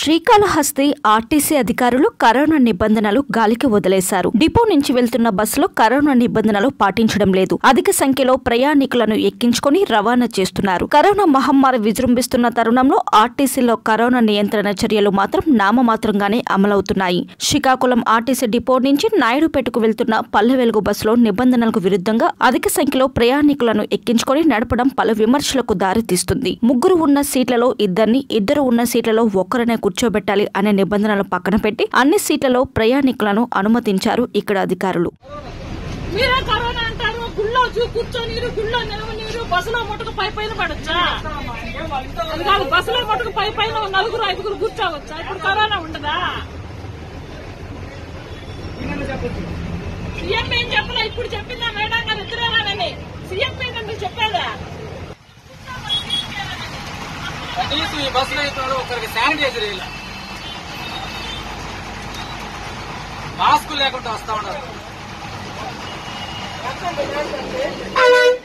Srikalahasti RTC అధికారులు corona నిబంధనలు గాలికి వదిలేశారు డిపో నుంచి వెళ్తున్న బస్సులో కరోనా నిబంధనలు పాటించడం లేదు అధిక సంఖ్యలో ప్రయాణికులను ఎక్కించుకొని రవాణా చేస్తున్నారు కరోనా మహమ్మారి విజృంభిస్తున్న తరుణంలో ఆర్టీసీలో కరోనా నియంత్రణ చర్యలు మాత్రం నామమాత్రంగానే అమలవుతున్నాయి శ్రీకాకుళం ఆర్టీసీ డిపో నుంచి నాయుడుపేటకు వెళ్తున్న పల్లె వెలుగు బస్సులో నిబంధనలకు విరుద్ధంగా అధిక సంఖ్యలో ప్రయాణికులను ఎక్కించుకొని నడపడం పలు విమర్శలకు దారితీస్తుంది ముగ్గురు ఉన్న సీట్లలో ఇద్దరిని ఇద్దరు ఉన్న సీట్లలో ఒక్కరనే కూర్చోబెట్టాలి అనే నిబంధనలు పక్కన పెట్టి అన్ని సీట్లలో ప్రయాణికులను అనుమతించారు ఇక్కడ అధికారులు మీరే కరోనా అంటారు గుళ్ళో చూ కూర్చోనీరు గుళ్ళో నిలవనీరు బస్సులో ముట్టుకు పై పైన పడొచ్చా అది కాదు బస్సులో ముట్టుకు పై పైన నలుగురు ఐదుగురు కూర్చోవచ్చా ఇప్పుడు కరోనా ఉండదా సీఎం ఏం చెప్పలే ఇప్పుడు చెప్పిందా మేడం గారు ఇద్దరేనానని సీఎం ఏంటంటే చెప్పేదా కనీసం ఈ బస్సులో అయితే ఒకరికి శానిటైజర్ ఇలా మాస్క్ లేకుండా వస్తా ఉన్నారు